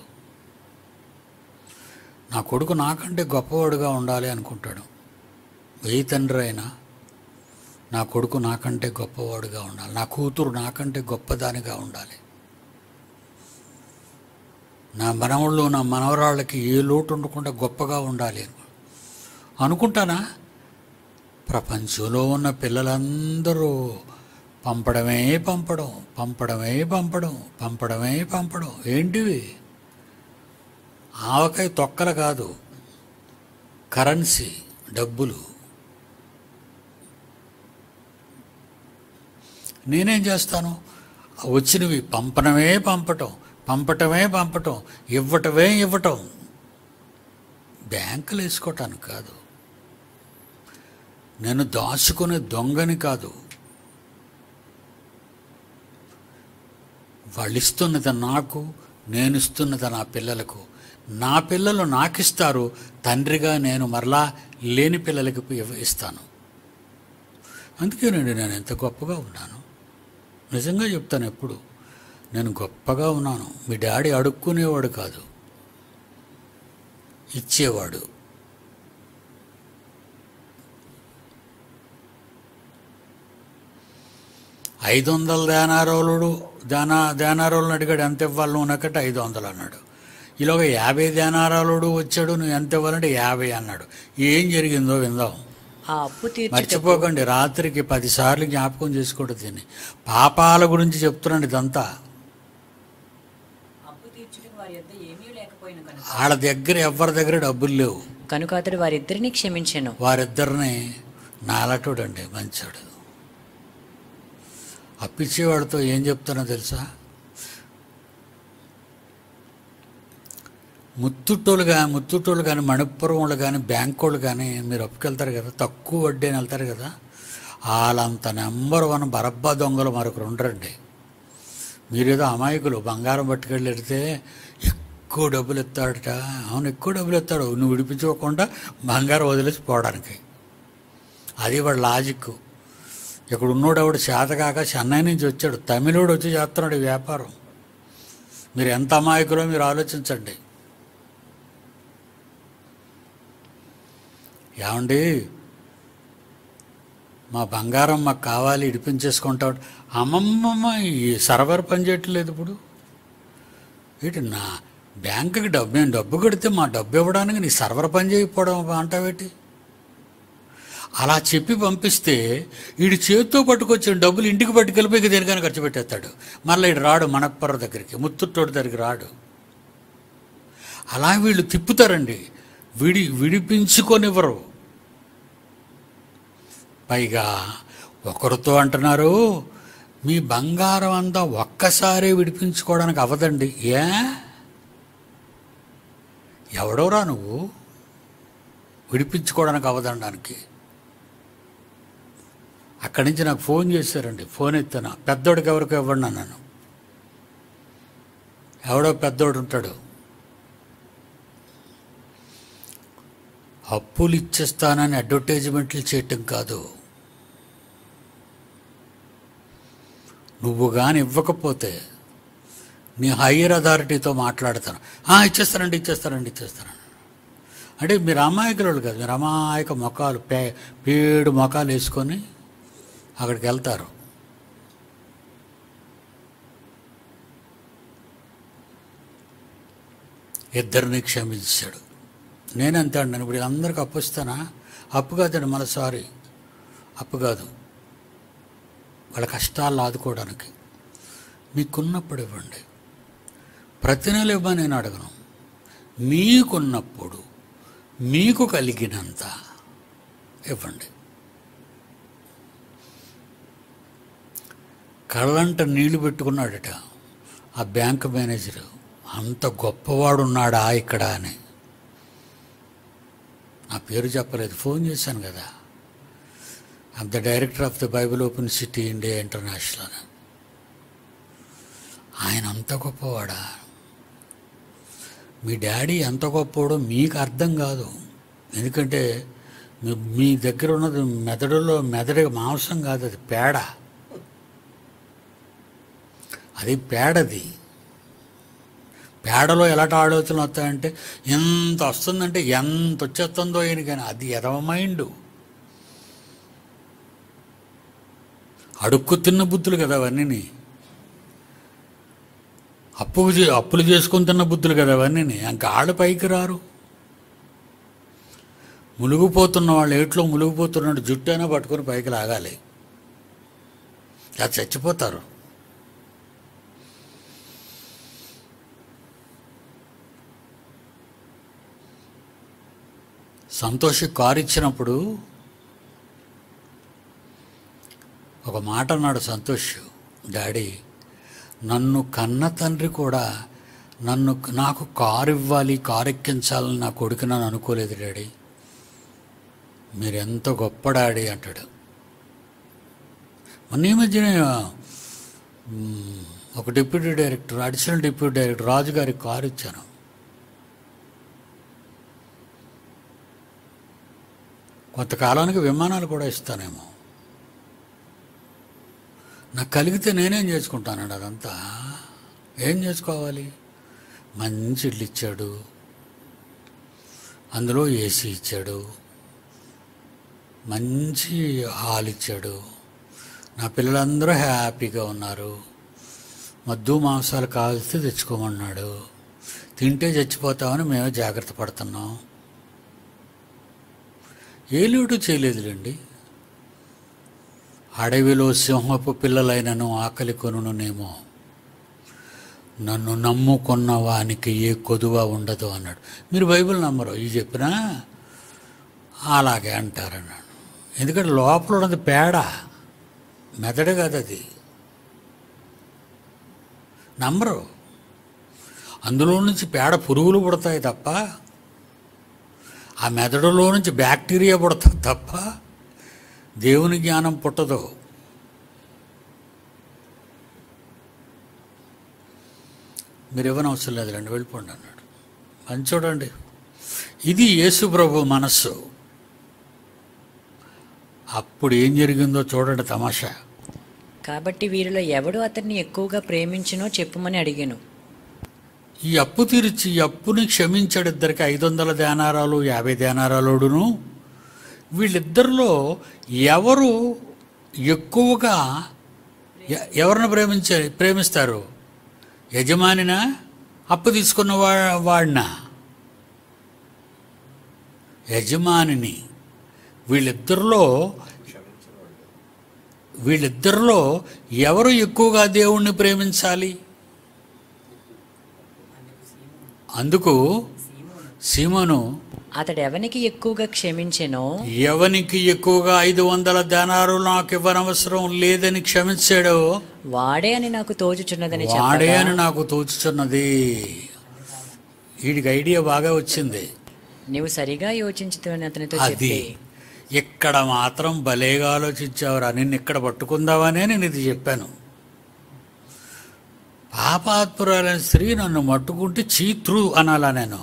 నా కొడుకు నాకంటే గొప్పవాడుగా ఉండాలి అనుకుంటాడు వెయ్యి తండ్రి అయినా నా కొడుకు నాకంటే గొప్పవాడుగా ఉండాలి నా కూతురు నాకంటే గొప్పదానిగా ఉండాలి నా మనవళ్ళు నా మనవరాళ్ళకి ఏ లోటు ఉండకుండా గొప్పగా ఉండాలి అని అనుకుంటానా ప్రపంచంలో ఉన్న పిల్లలందరూ పంపడమే పంపడం పంపడమే పంపడం పంపడమే పంపడం ఏంటివి ఆవకాయ తొక్కలు కాదు కరెన్సీ డబ్బులు నేనేం చేస్తాను వచ్చినవి పంపడమే పంపటం పంపటమే పంపటం ఇవ్వటమే ఇవ్వటం బ్యాంకులు వేసుకోవటానికి కాదు నేను దాచుకునే దొంగని కాదు వాళ్ళు ఇస్తున్నది నాకు నేను ఇస్తున్నది నా పిల్లలకు నా పిల్లలు నాకిస్తారు తండ్రిగా నేను మరలా లేని పిల్లలకి ఇవ్వ- ఇస్తాను అందుకేనండి నేను ఎంత గొప్పగా ఉన్నాను నిజంగా చెప్తాను ఎప్పుడు నేను గొప్పగా ఉన్నాను మీ డాడీ అడుక్కునేవాడు కాదు ఇచ్చేవాడు ఐదు వందల ధ్యానారోలుడు ధ్యాన ధ్యానారోలను అడిగాడు ఎంత ఇవ్వాలి నువ్వు నాకంటే ఐదు వందలు అన్నాడు ఈలోగా యాభై ధ్యానారాలుడు వచ్చాడు నువ్వు ఎంత ఇవ్వాలంటే యాభై అన్నాడు ఏం జరిగిందో విందాం ఆ అప్పు తీర్చుటకు మర్చిపోకండి రాత్రికి పదిసార్లు జ్ఞాపకం చేసుకోవడం దీన్ని పాపాల గురించి చెప్తున్నాను ఇదంతా అప్పు తీర్చుటకు వారి యొద్ద ఏమీ లేకపోయిన కనుక వాళ్ళ దగ్గర ఎవరి దగ్గర డబ్బులు లేవు కనుక అతడు వారిద్దరిని క్షమించెను వారిద్దరిని నాలటోడండి మంచోడు అప్పిచ్చేవాడితో ఏం చెప్తానో తెలుసా ముత్తుట్టోళ్ళు కానీ ముత్తుట్టోళ్ళు కానీ మణిపురం వాళ్ళు కానీ బ్యాంక్ వాళ్ళు కానీ మీరు అప్పుకెళ్తారు కదా తక్కువ వడ్డీ అని వెళ్తారు కదా వాళ్ళంత నెంబర్ వన్ బరబ్బా దొంగలు మరొకరు ఉండరండి మీరేదో అమాయకులు బంగారం పట్టుకెళ్ళి పెడితే ఎక్కువ డబ్బులు ఎత్తాడట అవును ఎక్కువ డబ్బులు ఎత్తాడు నువ్వు విడిపించుకోకుండా బంగారం వదిలేసి పోవడానికి అది వాడు లాజిక్ ఇక్కడ ఉన్నోడు ఆవిడ చేతకాక చెన్నై నుంచి వచ్చాడు తమిళోడు వచ్చి చేస్తున్నాడు ఈ వ్యాపారం మీరు ఎంత అమాయకులో మీరు ఆలోచించండి ఏమండి మా బంగారం మాకు కావాలి ఇడిపించేసుకుంటాడు అమ్మమ్మమ్మ ఈ సర్వర్ పనిచేయట్లేదు ఇప్పుడు ఏంటి నా బ్యాంకుకి డబ్బు నేను డబ్బు కడితే మా డబ్బు ఇవ్వడానికి నీ సర్వర్ పని చేయకపోవడం అంటావేటి అలా చెప్పి పంపిస్తే వీడి చేతితో పట్టుకొచ్చిన డబ్బులు ఇంటికి పట్టుకెళ్ళిపోయి దేనికైనా ఖర్చు పెట్టేస్తాడు మళ్ళీ ఇటు రాడు మనప్పర్ర దగ్గరికి ముత్తుట్టోడి దగ్గరికి రాడు అలా వీళ్ళు తిప్పుతారండి విడి విడిపించుకొనివ్వరు పైగా ఒకరితో అంటున్నారు మీ బంగారం అంతా ఒక్కసారి విడిపించుకోవడానికి అవ్వదండి ఏ ఎవడోరా నువ్వు విడిపించుకోవడానికి అవ్వదనడానికి అక్కడి నుంచి నాకు ఫోన్ చేశారండి ఫోన్ ఎత్తాను పెద్దోడికి ఎవరికి ఇవ్వండి అన్నాను ఎవడో పెద్దోడు ఉంటాడు అప్పులు ఇచ్చేస్తానని అడ్వర్టైజ్మెంట్లు చేయటం కాదు నువ్వు కానీ ఇవ్వకపోతే నీ హయ్యర్ అథారిటీతో మాట్లాడతాను "ఆ, ఇచ్చేస్తానండి ఇచ్చేస్తానండి ఇచ్చేస్తానండి అంటే మీరు అమాయకులు కాదు మీరు అమాయక మొఖాలు పే పేడు మొఖాలు వేసుకొని అక్కడికి వెళ్తారు ఇద్దరిని క్షమించాడు నేనంతే అంటాను ఇప్పుడు అందరికి అప్పు ఇస్తానా అప్పు కాదండి మన సారీ అప్పు కాదు వాళ్ళ కష్టాలు ఆదుకోవడానికి మీకున్నప్పుడు ఇవ్వండి ప్రతి నెల ఇవ్వని నేను అడగను మీకున్నప్పుడు మీకు కలిగినంత ఇవ్వండి కళ్ళంట నీళ్లు పెట్టుకున్నాడట ఆ బ్యాంక్ మేనేజరు అంత గొప్పవాడు ఉన్నాడా ఇక్కడ అని నా పేరు చెప్పలేదు ఫోన్ చేశాను కదా I'm the director of the Bible open city India international అని ఆయన అంత గొప్పవాడా మీ డాడీ ఎంత గొప్పవాడో మీకు అర్థం కాదు ఎందుకంటే మీ మీ దగ్గర ఉన్నది మెదడులో మెదడు మాంసం కాదు అది పేడ అది పేడది పేడలో ఎలాంటి ఆలోచనలు వస్తాయంటే ఎంత వస్తుందంటే ఎంత వచ్చేస్తుందో ఆయన కానీ అది ఎదవ మైండ్ అడుక్కు తిన్న బుద్ధులు కదా అవన్నీ అప్పు చే- అప్పులు చేసుకొని తిన్న బుద్ధులు కదా అవన్నీ ఇంకా ఆళ్ళు పైకి రారు మునిగిపోతున్న వాళ్ళు ఏట్లో మునిగిపోతున్నట్టు జుట్టు అయినా పట్టుకొని పైకి లాగాలి అది చచ్చిపోతారు సంతోషి కారు ఇచ్చినప్పుడు ఒక మాట అన్నాడు సంతోష్ డాడీ నన్ను కన్న తండ్రి కూడా నన్ను నాకు కారు ఇవ్వాలి కారు ఎక్కించాలని నా కొడుకు నన్ను అనుకోలేదు డాడీ మీరు ఎంత గొప్ప డాడీ అంటాడు మొన్న ఈ మధ్యన మ్, ఒక deputy director additional deputy director Raju గారికి కారు ఇచ్చాను కొంతకాలానికి విమానాలు కూడా ఇస్తానేమో నాకు కలిగితే నేనేం చేసుకుంటానండి అదంతా ఏం చేసుకోవాలి మంచి ఇల్లు ఇచ్చాడు అందులో ఏసీ ఇచ్చాడు మంచి హాల్ ఇచ్చాడు నా పిల్లలందరూ హ్యాపీగా ఉన్నారు మద్దు మాంసాలు కాల్స్తే తెచ్చుకోమన్నాడు తింటే చచ్చిపోతామని మేమే జాగ్రత్త పడుతున్నాం ఏ లోటు చేయలేదులేండి అడవిలో సింహపు పిల్లలైనను ఆకలి కొనునేమో నన్ను నమ్ముకున్న వానికి ఏ కొదువ ఉండదు అన్నాడు మీరు బైబిల్ నమ్మరు ఇది చెప్పినా అలాగే అంటారన్నాడు ఎందుకంటే లోపల ఉన్నది పేడ మెదడు కాదు అది నమ్మరు అందులో నుంచి పేడ పురుగులు పుడతాయి తప్ప ఆ మెదడులో నుంచి బ్యాక్టీరియా పుడతాయి తప్ప దేవుని జ్ఞానం పుట్టదు మీరు ఇవ్వని అవసరం లేదు రండి వెళ్ళిపోండి అన్నాడు అని చూడండి ఇది యేసు ప్రభు మనస్సు అప్పుడు ఏం జరిగిందో చూడండి తమాషా కాబట్టి వీరిలో ఎవడు అతన్ని ఎక్కువగా ప్రేమించునో చెప్పుమని అడిగాను ఈ అప్పు తీర్చి ఈ అప్పుని క్షమించాడు ఇద్దరికి ఐదు వందల ధ్యానారాలు యాభై ధ్యానారాలుడును వీళ్ళిద్దరిలో ఎవరు ఎక్కువగా ఎ- ఎవరిని ప్రేమించ ప్రేమిస్తారు యజమానినా అప్పు తీసుకున్న వా వాడినా యజమానిని వీళ్ళిద్దరిలో క్షమించిన వాళ్ళు వీళ్ళిద్దరిలో ఎవరు ఎక్కువగా దేవుణ్ణి ప్రేమించాలి అందుకు సీమోను అతడు ఎవనికి ఎక్కువగా క్షమించెనో ఎవనికి ఎక్కువగా ఐదు వందల ధనాలు నాకు ఇవ్వనవసరం లేదని క్షమించాడో వాడే అని నాకు తోచుచున్నదని వాడే చెప్పగా అని నాకు తోచుచున్నది వీడికి ఐడియా బాగా వచ్చింది నీవు సరిగా యోచించుతని అతనితో అది చెప్పి ఇక్కడ మాత్రం భలేగా ఆలోచించావురా నిన్ను ఇక్కడ పట్టుకుందామనే నేను ఇది చెప్పాను పాపాత్మురాలైన స్త్రీ నన్ను మట్టుకుంటే చీత్రు అనాలా నేను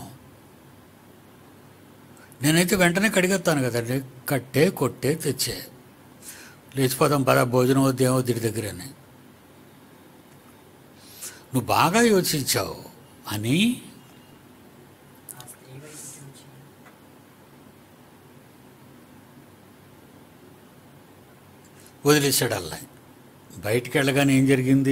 నేనైతే వెంటనే కడిగేస్తాను కదండి కట్టే కొట్టే తెచ్చే లేచిపోదాం పద భోజనం వద్దు ఏమో దీని దగ్గరని నువ్వు బాగా యోచించావు అని ఆ స్త్రీ వైపు చూచి వదిలేశాడు అల్లా బయటికి వెళ్ళగానే ఏం జరిగింది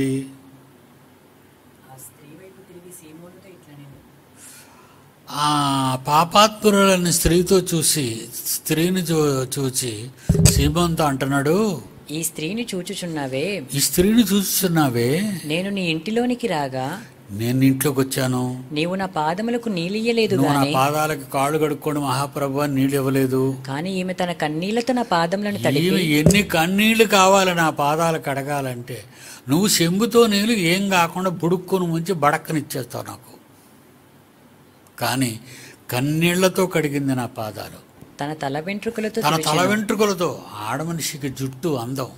ఆ స్త్రీ వైపు తిరిగి సీమోనుతో ఇట్లా నేను ఆ పాపాత్మురాలని స్త్రీతో చూసి స్త్రీని చూ చూచి సీమంతో అంటున్నాడు ఈ స్త్రీని చూచుచున్నావే ఈ స్త్రీని చూస్తున్నావే నేను నీ ఇంటిలోనికి రాగా నేను ఇంట్లోకి వచ్చాను నీవు నా పాదములకు నీలియ్యలేదు నువ్వు నా గాని పాదాలకి కాళ్ళు కడుక్కోండి మహాప్రభు అని నీళ్ళు ఇవ్వలేదు కానీ ఈమె తన కన్నీళ్లతో నా పాదములను తడిపి ఈమె ఎన్ని కన్నీళ్లు కావాలి నా పాదాలు కడగాలంటే నువ్వు చెంబుతో నీళ్ళు ఏం కాకుండా బుడుక్కుని ముంచి బడక్కనిచ్చేస్తావు నాకు కానీ కన్నీళ్లతో కడిగింది నా పాదాలు తన తల వెంట్రుకలతో తన తల తుడిచెను. వెంట్రుకలతో ఆడమనిషికి జుట్టు అందం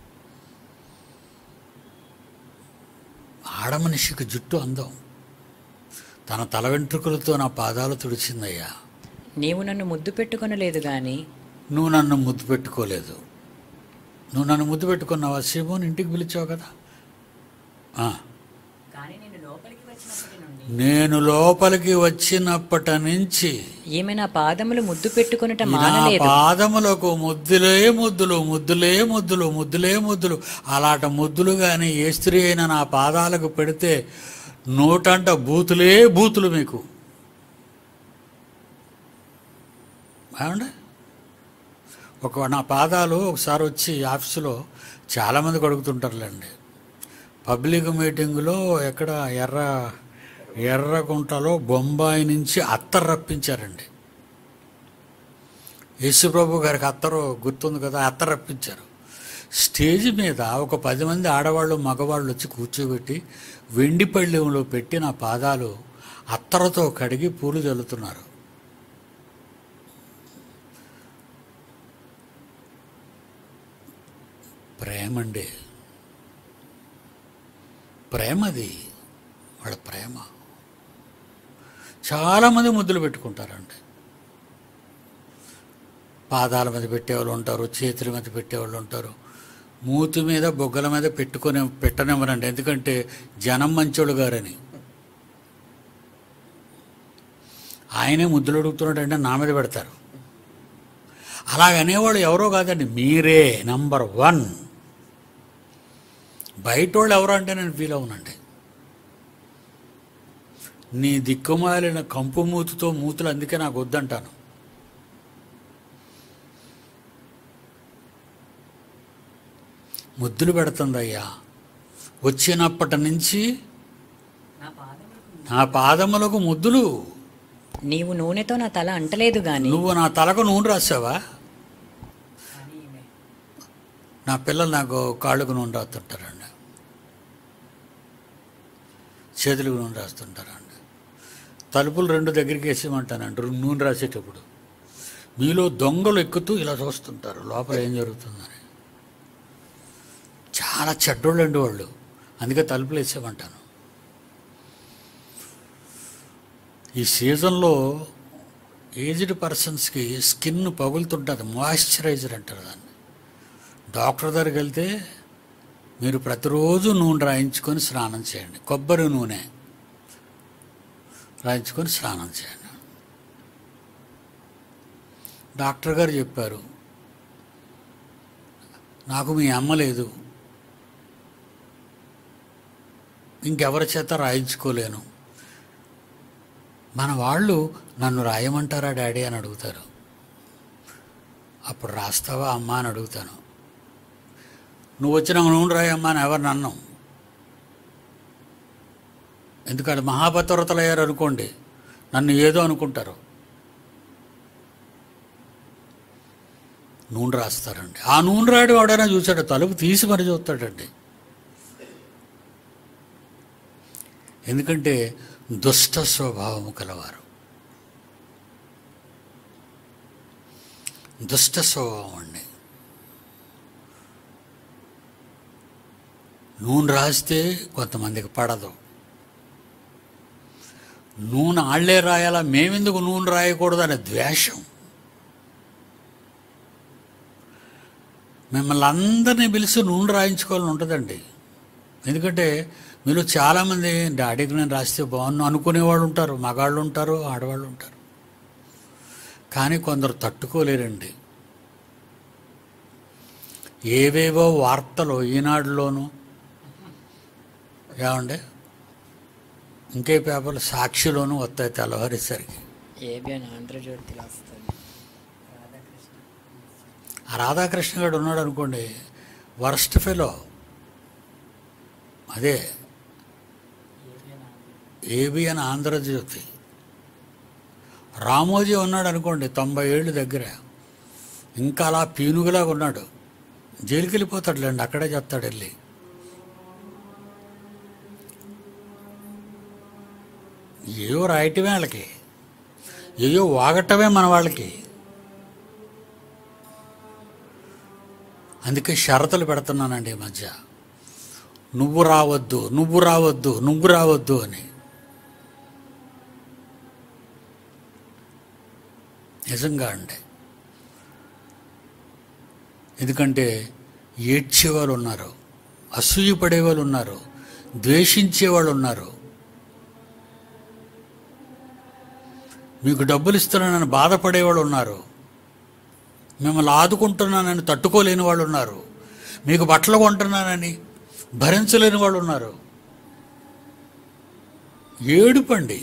ఆడమనిషికి జుట్టు అందం తన తల వెంట్రుకలతో నా పాదాలు తుడిచిందయ్యా నీవు నన్ను ముద్దు పెట్టుకొనలేదు గాని నువ్వు నన్ను ముద్దు పెట్టుకోలేదు నువ్వు నన్ను ముద్దు పెట్టుకున్నావా శివన్ ఇంటికి పిలిచావు కదా ఆ, కానీ నేను లోపలికి వచ్చినప్పటి నుండి నేను లోపలికి వచ్చినప్పటి నుంచి ఈమె నా పాదములు ముద్దు పెట్టుకొనుట నా మానలేదు పాదములకు ముద్దులే ముద్దులు ముద్దులే ముద్దులు ముద్దులే ముద్దులు అలాంటి ముద్దులు కానీ ఏ స్త్రీ అయినా నా పాదాలకు పెడితే నోటంట బూతులే బూతులు మీకు ఏమండి ఒక నా పాదాలు ఒకసారి వచ్చి ఆఫీసులో చాలామంది అడుగుతుంటారులేండి పబ్లిక్ మీటింగులో ఎక్కడ ఎర్ర ఎర్రగుంటలో బొంబాయి నుంచి అత్తరు రప్పించారండి యేసుప్రభు గారికి అత్తరు గుర్తుంది కదా అత్తరు రప్పించారు స్టేజ్ మీద ఒక పది మంది ఆడవాళ్ళు మగవాళ్ళు వచ్చి కూర్చోబెట్టి వెండి పళ్ళెంలో పెట్టి నా పాదాలు అత్తరతో కడిగి పూలు చల్లుతున్నారు ప్రేమండి ప్రేమది వాళ్ళ ప్రేమ చాలామంది ముద్దులు పెట్టుకుంటారండి పాదాల మీద పెట్టేవాళ్ళు ఉంటారు చేతుల మీద పెట్టేవాళ్ళు ఉంటారు మూతి మీద బొగ్గల మీద పెట్టుకొని పెట్టనివ్వరండి ఎందుకంటే జనం మంచోడు గారని ఆయనే ముద్దులు అడుగుతున్నాడంటే నా మీద పెడతారు అలాగనేవాళ్ళు ఎవరో కాదండి మీరే నంబర్ వన్ బయట వాళ్ళు ఎవరు అంటే నేను ఫీల్ అవునండి నీ దిక్కుమాలిన కంపు మూతితో మూతులు అందుకే నాకు వద్దంటాను ముద్దులు పెడుతుందయ్యా వచ్చినప్పటి నుంచి నా పాదములకు నా పాదములకు ముద్దులు నీవు నూనెతో నా తల అంటలేదు గాని నువ్వు నా తలకు నూనె రాసావా కానీ ఈమె నా పిల్లలు నాకు కాళ్ళకు నూనె రాస్తుంటారండి చేతులకు నూనె రాస్తుంటారండి తలుపులు రెండు దగ్గరికి వేసేయమంటానండి రెండు నూనె రాసేటప్పుడు మీలో దొంగలు ఎక్కుతూ ఇలా చూస్తుంటారు లోపల ఏం జరుగుతుందని చాలా చెడ్డోళ్ళండి వాళ్ళు అందుకే తలుపులు వేసేయమంటాను ఈ సీజన్లో ఏజ్డ్ పర్సన్స్కి స్కిన్ పగులుతుంటుంది మాయిశ్చరైజర్ అంటారు దాన్ని డాక్టర్ దగ్గరికి వెళ్తే మీరు ప్రతిరోజు నూనె రాయించుకొని స్నానం చేయండి కొబ్బరి నూనె రాయించుకొని స్నానం చేయండి డాక్టర్ గారు చెప్పారు నాకు మీ అమ్మ లేదు ఇంకెవరి చేత రాయించుకోలేను మన వాళ్ళు నన్ను రాయమంటారా డాడీ అని అడుగుతారు అప్పుడు రాస్తావా అమ్మా అని అడుగుతాను నువ్వు వచ్చిన నూనె రాయమ్మా అని ఎవరిని అన్నాం ఎందుకంటే మహాపతివ్రతలు అయ్యారు అనుకోండి నన్ను ఏదో అనుకుంటారు నూనె రాస్తారండి ఆ నూనె రాడి వాడైనా చూశాడు తలుపు తీసి మరి చూస్తాడండి ఎందుకంటే దుష్ట స్వభావము కలవారు దుష్ట స్వభావం అండి నూనె రాస్తే కొంతమందికి పడదు నూనె ఆళ్లే రాయాలా మేమెందుకు నూనె రాయకూడదు అనే ద్వేషం మిమ్మల్ని అందరినీ పిలిచి నూనె రాయించుకోవాలని ఉంటుందండి ఎందుకంటే మీలో చాలామంది డాడీకి నేను రాస్తే బాగున్నా అనుకునేవాళ్ళు ఉంటారు మగాళ్ళు ఉంటారు ఆడవాళ్ళు ఉంటారు కానీ కొందరు తట్టుకోలేరండి ఏవేవో వార్తలు ఈనాడులోనూ ఏమండి ఇంకే పేపర్లు సాక్షిలోనూ వస్తాయి తెల్లవారేసరికి ఏబిఎన్ ఆంధ్రజ్యోతిలో వస్తుంది ఆ రాధాకృష్ణ గారు ఉన్నాడు అనుకోండి వర్స్ట్ ఫెలో అదే ఏబిఎన్ ఆంధ్రజ్యోతి రామోజీ ఉన్నాడు అనుకోండి తొంభై ఏళ్ళు దగ్గర ఇంకా అలా పీనుగులాగా ఉన్నాడు జైలుకి వెళ్ళిపోతాడులేండి అక్కడే చెప్తాడు వెళ్ళి ఏవో రాయటమే వాళ్ళకి ఏయో వాగటమే మన వాళ్ళకి అందుకే షరతులు పెడుతున్నానండి ఈ మధ్య నువ్వు రావద్దు నువ్వు రావద్దు నువ్వు రావద్దు అని నిజంగా అండి ఎందుకంటే ఏడ్చేవాళ్ళు ఉన్నారు అసూయ పడేవాళ్ళు ఉన్నారు ద్వేషించేవాళ్ళు ఉన్నారు మీకు డబ్బులు ఇస్తున్నానని బాధపడేవాళ్ళు ఉన్నారు మిమ్మల్ని ఆదుకుంటున్నానని తట్టుకోలేని వాళ్ళు ఉన్నారు మీకు బట్టలు కొంటున్నానని భరించలేని వాళ్ళు ఉన్నారు ఏడుపండి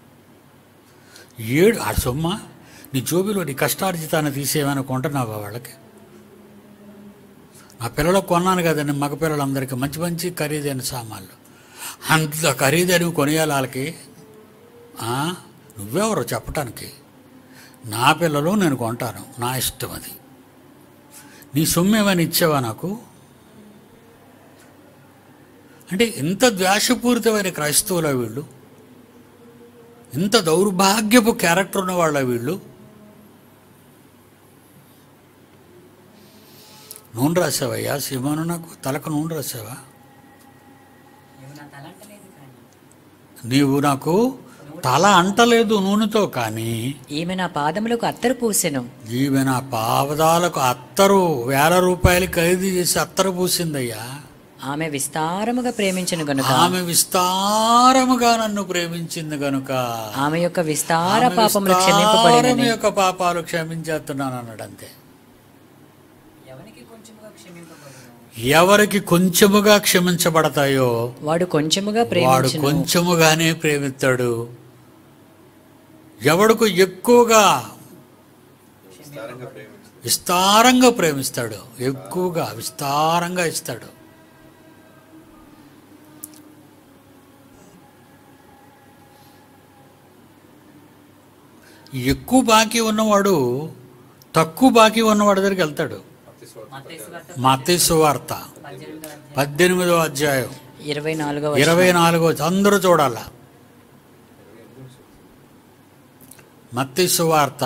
ఏడు ఆ సొమ్మ నీ జోబిలో నీ కష్టార్జితాన్ని తీసేయమని కొంటున్నావా వాళ్ళకి నా పిల్లలకు కొన్నాను కదండి మగ పిల్లలందరికీ మంచి మంచి ఖరీదైన సామాన్లు అంత ఖరీదైనవి కొనియాలి వాళ్ళకి ఆ? నువ్వెవరు చెప్పటానికి నా పిల్లలు నేను కొంటాను నా ఇష్టం అది నీ సొమ్ము ఏమైనా ఇచ్చావా నాకు అంటే ఇంత ద్వేషపూరితమైన క్రైస్తవుల వీళ్ళు ఇంత దౌర్భాగ్యపు క్యారెక్టర్ ఉన్న వాళ్ళ వీళ్ళు నూనె రాసావయ్యా సీమాను నాకు తలకు నూనె రాసావా నువ్వు నా తల అంటలేదు కానీ నీవు నాకు తల అంటలేదు నూనెతో కానీ ఈమె నా పాదములకు అత్తరు పూసెను ఈమె నా పావదాలకు అత్తరు వేల రూపాయలు ఖరీదు చేసి అత్తరు పూసిందయ్యా ఆమె విస్తారముగా ప్రేమించను గనుక ఆమె విస్తారముగా నన్ను ప్రేమించింది గనుక ఆమె యొక్క విస్తార ఆమె పాపములు విస్తారము క్షమింపబడినని యొక్క పాపాలు క్షమించేస్తున్నాను అన్నాడు అంతే ఎవరికి కొంచెముగా క్షమింపబడును ఎవరికి కొంచెముగా క్షమించబడతాయో వాడు కొంచెముగా వాడు ప్రేమించును కొంచెముగానే ప్రేమిస్తాడు ఎవడుకు ఎక్కువగా విస్తారంగా ప్రేమించు విస్తారంగా ప్రేమిస్తాడు ఎక్కువగా విస్తారంగా ఇస్తాడు ఎక్కువ బాకీ ఉన్నవాడు తక్కువ బాకీ ఉన్నవాడి దగ్గరికి వెళ్తాడు అతి స్వార్థ మత్తయి సువార్త మత్తయి సువార్త పద్దెనిమిదో అధ్యాయం పద్దెనిమిదో అధ్యాయం ఇరవై నాలుగవ ఇరవై నాలుగో అందరూ చూడాల మత్తయి సువార్త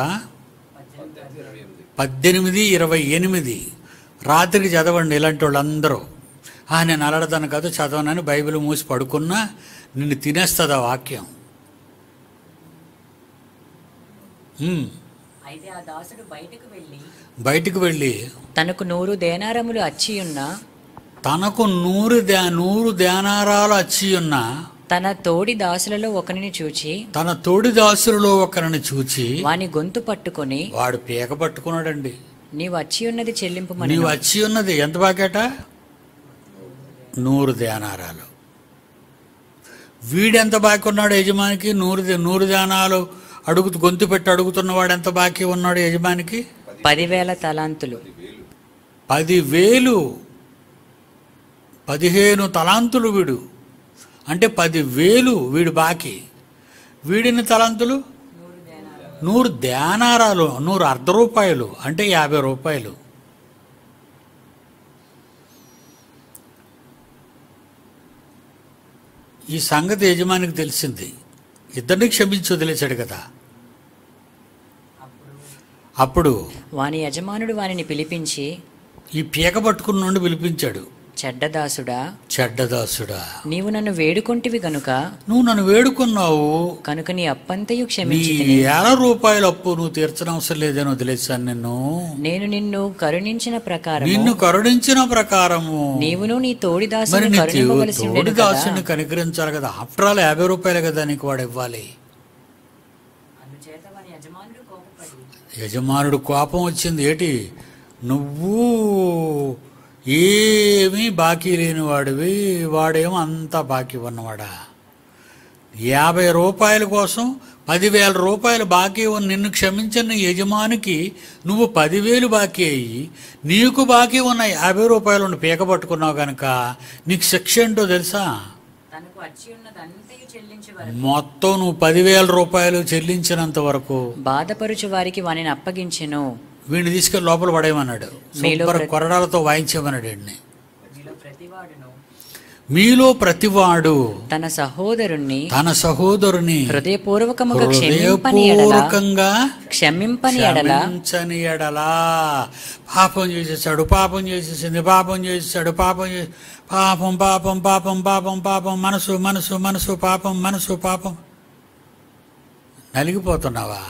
పద్దెనిమిది ఇరవై ఎనిమిది రాత్రికి చదవండి ఇలాంటి వాళ్ళందరూ ఆ నేను అలడతాను కాదు చదవనని బైబిల్ మూసి పడుకున్నా నిన్ను తినేస్తుంది ఆ వాక్యం ఉమ్, అయితే ఆ దాసుడు బయటకు వెళ్ళి బయటికి వెళ్ళి తనకు నూరు దేనారములు అచ్చియున్న తనకు నూరు దా నూరు ధ్యానారాలు వచ్చి ఉన్న తన తోడి దాసులలో ఒకనిని చూచి తన తోడి దాసులలో ఒకరిని చూచి వాని గొంతు పట్టుకొని వాడు పీక పట్టుకున్నాడండి నీవు వచ్చి ఉన్నది చెల్లింపుమని నీవు వచ్చి ఉన్నది ఎంత బాకేట నూరు ధ్యానారాలు వీడెంత బాకీ ఉన్నాడు యజమానికి నూరు దే- నూరు ధ్యానాలు అడుగు గొంతు పెట్టి అడుగుతున్నవాడు ఎంత బాకీ ఉన్నాడు యజమానికి పదివేల తలాంతులు పదివేలు పదిహేను తలాంతులు వీడు అంటే పదివేలు వీడు బాకీ వీడిని తలాంతులు నూరు ధ్యానారాలు నూరు అర్ధ రూపాయలు అంటే యాభై రూపాయలు ఈ సంగతి యజమానికి తెలిసింది ఇద్దరిని క్షమించి వదిలేశాడు కదా అప్పుడు అప్పుడు వాని యజమానుడు వానిని పిలిపించి ఈ పీక పట్టుకున్న నుండి పిలిపించాడు చెడ్డదాసుడా చెడ్డదాసుడా నీవు నన్ను వేడుకొంటివి గనుక నువ్వు నన్ను వేడుకున్నావు కనుక నీ అప్పంతయు నీ క్షమించి ఏళ్ళ రూపాయల అప్పు నువ్వు తీర్చనవసరం లేదని వదిలేశాను నిన్ను నేను నిన్ను కరుణించిన ప్రకారం నిన్ను కరుణించిన ప్రకారము నీవును నీ తోడి మరి దాసుని నీ కరుణింపవలసి తోడి ఉండేది కదా దాసుని కనికరించాలి కదా ఆఫ్టర్ ఆల్ యాభై రూపాయలు కదా నీకు వాడు ఇవ్వాలి అందుచేత వాని యజమానుడు కోపపడి యజమానుడు కోపం వచ్చింది ఏటి నువ్వు ఏమీ బాకీ లేని వాడివి వాడేమో అంతా బాకీ ఉన్నవాడా యాభై రూపాయల కోసం పదివేల రూపాయలు బాకీ ఉన్న నిన్ను క్షమించిన యజమానికి నువ్వు పదివేలు బాకీ అయ్యి నీకు బాకీ ఉన్న యాభై రూపాయలు ఉండి పీక పట్టుకున్నావు కనుక నీకు శిక్ష ఏంటో తెలుసా తనకు వచ్చి ఉన్నదంతయు చెల్లించి వరకు మొత్తం నువ్వు పదివేల రూపాయలు చెల్లించినంత వరకు బాధపరుచు వారికి వానిని అప్పగించెను వీడిని తీసుకెళ్ళి లోపల పడేయమన్నాడు మీలో శుభ్ర ప్రతి- కొరడాలతో వాయించేమన్నాడు వీడిని మీలో ప్రతివాడును మీలో ప్రతివాడు తన సహోదరుణ్ణి తన సహోదరుని హృదయపూర్వకముగా క్షమింపని ఎడల హృదయపూర్వకంగా క్షమింపని ఎడల క్షమించని ఎడలా పాపం చేసేసాడు పాపం చేసేసింది పాపం చేసేసాడు పాపం చేసి పాపం పాపం పాపం పాపం పాపం మనసు మనసు మనసు పాపం మనసు పాపం నలిగిపోతున్నావా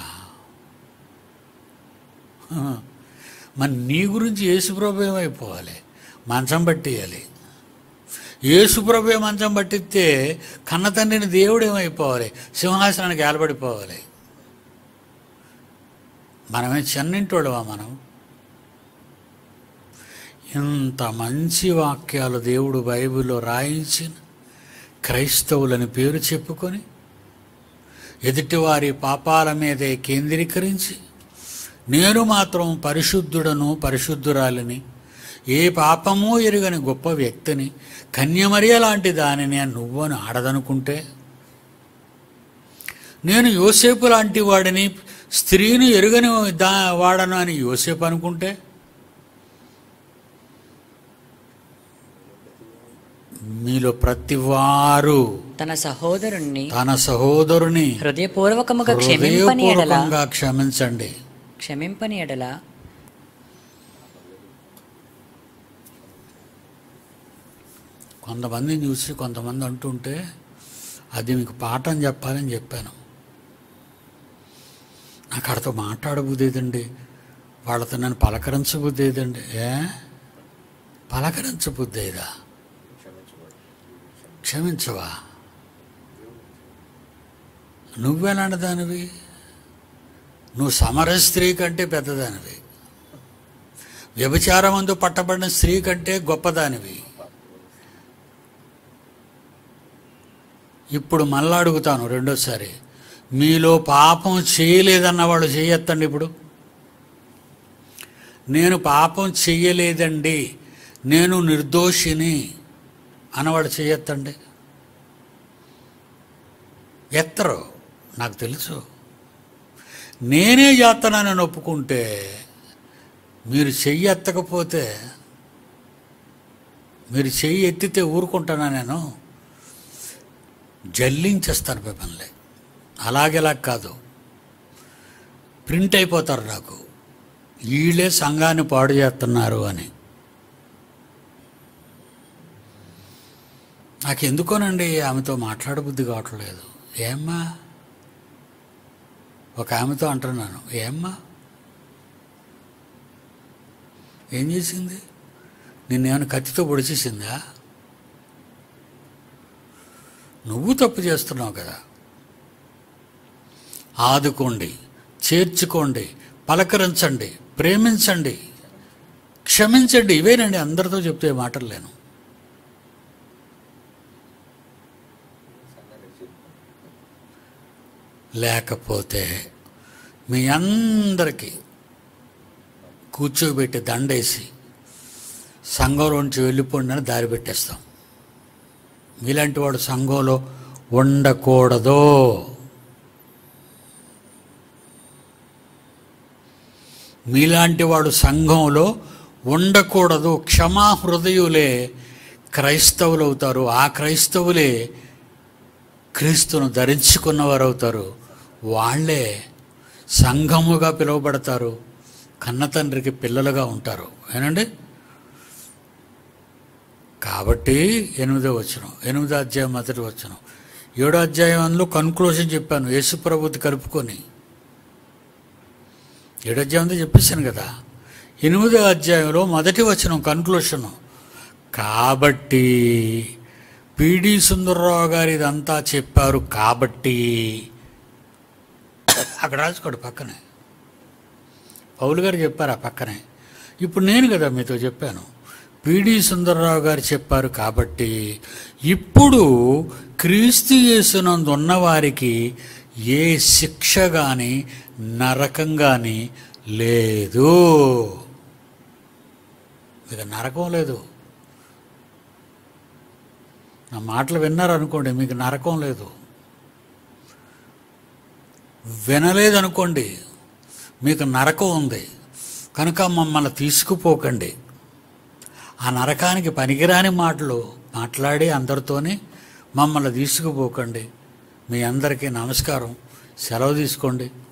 హ. మరి నీ గురించి యేసుప్రభు ఏమైపోవాలి మంచం పట్టేయాలి యేసుప్రభు మంచం పట్టిస్తే కన్న తండ్రిని దేవుడు ఏమైపోవాలి సింహాసనానికి ఏలబడిపోవాలి మనమే చిన్నింటోడవా మనం ఇంత మంచి వాక్యాలు దేవుడు బైబిల్లో రాయించిన క్రైస్తవులని పేరు చెప్పుకొని ఎదుటివారి పాపాల మీదే కేంద్రీకరించి నేను మాత్రం పరిశుద్ధుడను పరిశుద్ధురాలిని ఏ పాపమూ ఎరుగని గొప్ప వ్యక్తిని కన్యమరియ లాంటి దానిని నువ్వని ఆడదనుకుంటే నేను యోసేపు లాంటి వాడిని స్త్రీని ఎరుగని దా వాడను అని యోసేపు అనుకుంటే మీలో ప్రతివారు తన సహోదరుణ్ణి తన సహోదరుని హృదయపూర్వకముగా క్షమింపని ఎడల హృదయపూర్వకంగా క్షమించండి క్షమింపని ఎడల కొంతమందిని చూసి కొంతమంది అంటుంటే అది మీకు పాఠం చెప్పాలని చెప్పాను నాకు అక్కడితో మాట్లాడబుద్దేదండి వాళ్ళతో నన్ను పలకరించబుద్దేదండి ఏ పలకరించబుద్దేదా క్షమించవా నువ్వెలాంటి దానివి నువ్వు సమర స్త్రీ కంటే పెద్దదానివి వ్యభిచారమందు పట్టబడిన స్త్రీ కంటే గొప్పదానివి ఇప్పుడు మళ్ళా అడుగుతాను రెండోసారి మీలో పాపం చేయలేదన్న వాళ్ళు చేయొత్తండి ఇప్పుడు నేను పాపం చెయ్యలేదండి నేను నిర్దోషిని అన్నవాడు చేయొత్తండి ఎత్తరు నాకు తెలుసు నేనే చేస్తానని ఒప్పుకుంటే మీరు చెయ్యి ఎత్తకపోతే మీరు చెయ్యి ఎత్తితే ఊరుకుంటానా నేను జల్లించేస్తాను మిమ్మల్ని అలాగేలా కాదు ప్రింట్ అయిపోతారు నాకు వీళ్ళే సంఘాన్ని పాడు చేస్తున్నారు అని నాకు ఎందుకోనండి ఆమెతో మాట్లాడబుద్ధి కావట్లేదు ఏమ్మా ఒక ఆమెతో అంటున్నాను ఏమ్మా ఏం చేసింది నిన్నేమైనా కత్తితో పొడిచేసిందా నువ్వు తప్పు చేస్తున్నావు కదా ఆదుకోండి చేర్చుకోండి పలకరించండి ప్రేమించండి క్షమించండి ఇవేనండి అందరితో చెప్తే మాటలు లేను సంఘానికి చెప్పు. లేకపోతే మీ అందరికీ కూర్చోబెట్టి దండేసి సంఘంలోంచి వెళ్ళిపోండి అని దారి పెట్టేస్తాం మీలాంటి వాడు సంఘంలో ఉండకూడదు మీలాంటి వాడు సంఘంలో ఉండకూడదు క్షమా హృదయులే క్రైస్తవులు అవుతారు ఆ క్రైస్తవులే క్రీస్తును ధరించుకున్నవారు అవుతారు వాళ్ళే సంఘముగా పిలువబడతారు కన్న తండ్రికి పిల్లలుగా ఉంటారు ఏనండి కాబట్టి ఎనిమిదో వచనం ఎనిమిదో అధ్యాయం మొదటి వచనం ఏడో అధ్యాయంలో కన్క్లూజన్ చెప్పాను యేసుప్రభుతి కలుపుకొని ఏడో అధ్యాయంలో చెప్పేశాను కదా ఎనిమిదో అధ్యాయంలో మొదటి వచనం కన్క్లూషను కాబట్టి పిడి సుందర్రావు గారు ఇదంతా చెప్పారు కాబట్టి అక్కడ రాసుకోడు పక్కనే పౌలు గారు చెప్పారు ఆ పక్కనే ఇప్పుడు నేను కదా మీతో చెప్పాను పిడి సుందర్రావు గారు చెప్పారు కాబట్టి ఇప్పుడు క్రీస్తు యేసునందు ఉన్నవారికి ఏ శిక్ష కానీ నరకం కానీ లేదు మీకు నరకం లేదు నా మాటలు విన్నారు అనుకోండి మీకు నరకం లేదు వినలేదనుకోండి మీకు నరకం ఉంది కనుక మమ్మల్ని తీసుకుపోకండి ఆ నరకానికి పనికిరాని మాటలు మాట్లాడి అందరితోనే మమ్మల్ని తీసుకుపోకండి మీ అందరికీ నమస్కారం సెలవు తీసుకోండి